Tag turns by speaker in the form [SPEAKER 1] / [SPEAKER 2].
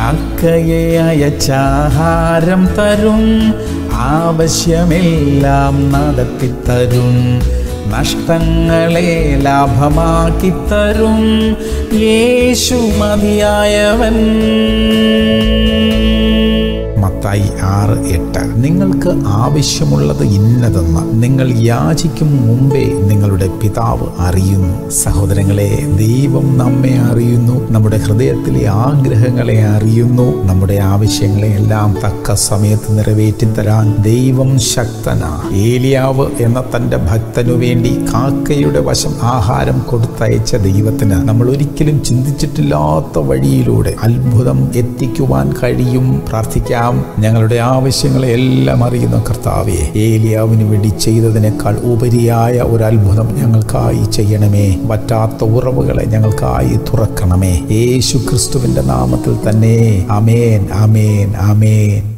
[SPEAKER 1] കാക്കയെ അയച്ചാഹാരം തരും ആവശ്യമെല്ലാം നടത്തിത്തരും നഷ്ടങ്ങളെ ലാഭമാക്കി തരും യേശു മതിയായവൻ മത്തായി ആറ് എട്ട് നിങ്ങൾക്ക് ആവശ്യമുള്ളത് ഇന്നതെന്ന് നിങ്ങൾ യാചിക്കും മുമ്പേ നിങ്ങളുടെ പിതാവ് അറിയുന്നു സഹോദരങ്ങളെ ദൈവം നമ്മെ അറിയുന്നു നമ്മുടെ ഹൃദയത്തിലെ ആഗ്രഹങ്ങളെ അറിയുന്നു നമ്മുടെ ആവശ്യങ്ങളെ എല്ലാം തക്ക സമയത്ത് നിറവേറ്റി തരാൻ ദൈവം ശക്തനാ ഏലിയാവ് എന്ന തൻ്റെ ഭക്തനു വേണ്ടി കാക്കയുടെ വശം ആഹാരം കൊടുത്തയച്ച ദൈവത്തിന് നമ്മൾ ഒരിക്കലും ചിന്തിച്ചിട്ടില്ലാത്ത വഴിയിലൂടെ അത്ഭുതം എത്തിക്കുവാൻ കഴിയും പ്രാർത്ഥിക്കാം ഞങ്ങളുടെ ആവശ്യങ്ങളെ എല്ലാം അറിയുന്ന കർത്താവെ ഏലിയാവിന് വേണ്ടി ചെയ്തതിനേക്കാൾ ഉപരിയായ ഒരു അത്ഭുതം ഞങ്ങൾക്കായി ചെയ്യണമേ പറ്റാത്ത ഉറവുകളെ ഞങ്ങൾക്കായി തുറക്കണമേ യേശു ക്രിസ്തുവിന്റെ നാമത്തിൽ തന്നെ അമേൻ അമേൻ അമേൻ